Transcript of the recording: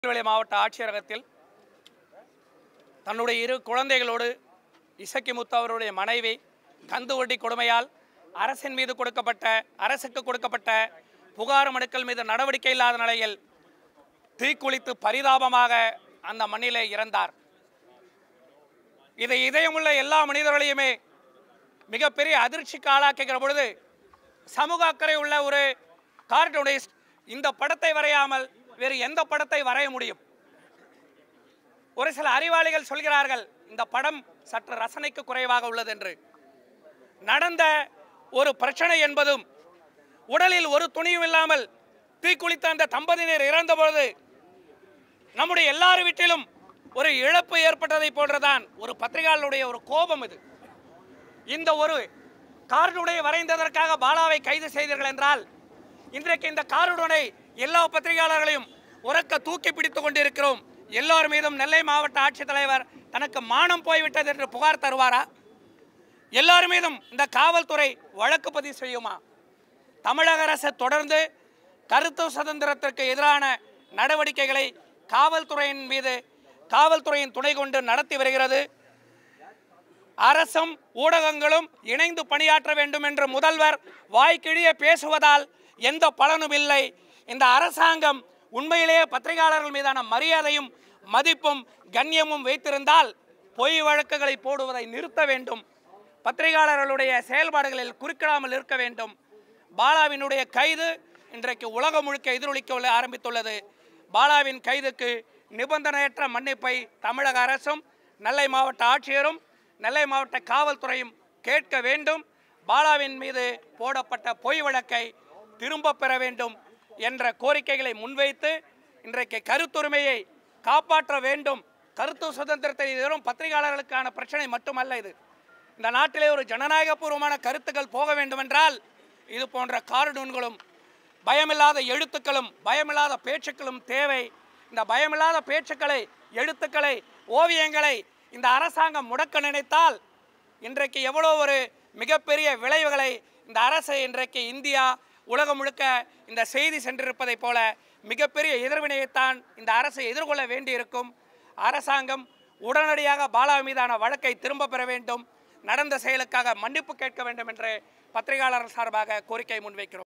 திருநெல்வேலி மாவட்ட ஆட்சியரகத்தில் தன்னுடைய இரு குழந்தைகளோடு இசக்கி முத்து அவருடைய மனைவி கந்து வட்டி கொடுமையால் அரசின் மீது கொடுக்கப்பட்ட அரசுக்கு கொடுக்கப்பட்ட புகார் மனுக்கள் மீது நடவடிக்கை இல்லாத நிலையில் தீக்குளித்து பரிதாபமாக அந்த மண்ணிலே இறந்தார் இதை இதயமுள்ள எல்லா மனிதர்களையுமே மிகப்பெரிய அதிர்ச்சிக்கு ஆளாக்குகிற பொழுது சமூக அக்கறை உள்ள ஒரு கார்ட்டூனிஸ்ட் இந்த படத்தை வரையாமல் வேறு எந்த படத்தை வரைய முடியும் ஒரு சில அறிவாளிகள் சொல்கிறார்கள் இந்த படம் சற்று ரசனைக்கு குறைவாக உள்ளது என்று நடந்த ஒரு பிரச்சனை என்பதும் உடலில் ஒரு துணியும் இல்லாமல் தீக்குளித்த அந்த தம்பதியினர் இறந்தபொழுது நம்முடைய எல்லார் வீட்டிலும் ஒரு இழப்பு ஏற்பட்டதை போன்றதான் ஒரு பத்திரிகையாளருடைய ஒரு கோபம் இது இந்த ஒரு கார்டுனை வரைந்ததற்காக பாலாவை கைது செய்தீர்கள் என்றால் இன்றைக்கு இந்த கார்டுனை எல்லா பத்திரிகையாளர்களையும் உறக்க தூக்கி பிடித்துக் கொண்டிருக்கிறோம் எல்லோர் மீதும் நெல்லை மாவட்ட ஆட்சித்தலைவர் தனக்கு மானம் போய்விட்டது என்று புகார் தருவாரா எல்லார் மீதும் இந்த காவல்துறை வழக்கு பதிவு செய்யுமா தமிழக அரசு தொடர்ந்து கருத்து சுதந்திரத்திற்கு எதிரான நடவடிக்கைகளை காவல்துறையின் மீது காவல்துறையின் துணை கொண்டு நடத்தி வருகிறது அரசும் ஊடகங்களும் இணைந்து பணியாற்ற வேண்டும் என்று முதல்வர் வாய்க்கிழிய பேசுவதால் எந்த பலனும் இல்லை இந்த அரசாங்கம் உண்மையிலேயே பத்திரிகையாளர்கள் மீதான மரியாதையும் மதிப்பும் கண்ணியமும் வைத்திருந்தால் பொய் வழக்குகளை போடுவதை நிறுத்த வேண்டும் பத்திரிகையாளர்களுடைய செயல்பாடுகளில் குறுக்கிடாமல் இருக்க வேண்டும் பாலாவினுடைய கைது இன்றைக்கு உலகம் முழுக்க எதிரொலிக்க உள்ள- ஆரம்பித்துள்ளது பாலாவின் கைதுக்கு நிபந்தனையற்ற மன்னிப்பை தமிழக அரசும் நெல்லை மாவட்ட ஆட்சியரும் நெல்லை மாவட்ட காவல்துறையும் கேட்க வேண்டும் பாலாவின் மீது போடப்பட்ட பொய் வழக்கை திரும்ப பெற வேண்டும் என்ற கோரிக்கைகளை முன்வைத்து இன்றைக்கு கருத்துரிமையை காப்பாற்ற வேண்டும் கருத்து சுதந்திரத்தை இது வெறும் பத்திரிகையாளர்களுக்கான பிரச்சனை மட்டுமல்ல இது இந்த நாட்டிலே ஒரு ஜனநாயகபூர்வமான கருத்துக்கள் போக வேண்டுமென்றால் இது போன்ற கார்டூன்களும் பயமில்லாத எழுத்துக்களும் பயமில்லாத பேச்சுக்களும் தேவை இந்த பயமில்லாத பேச்சுக்களை எழுத்துக்களை ஓவியங்களை இந்த அரசாங்கம் முடக்க நினைத்தால் இன்றைக்கு எவ்வளோ ஒரு மிகப்பெரிய விளைவுகளை இந்த அரசு இன்றைக்கு இந்தியா உலகம் முழுக்க இந்த செய்தி சென்றிருப்பதைப் போல மிகப்பெரிய எதிர்வினையைத்தான் இந்த அரசு எதிர்கொள்ள வேண்டியிருக்கும் அரசாங்கம் உடனடியாக பாலா மீதான வழக்கை திரும்ப பெற வேண்டும் நடந்த செயலுக்காக மன்னிப்பு கேட்க வேண்டும் என்று பத்திரிகையாளர் சார்பாக கோரிக்கை முன்வைக்கிறோம்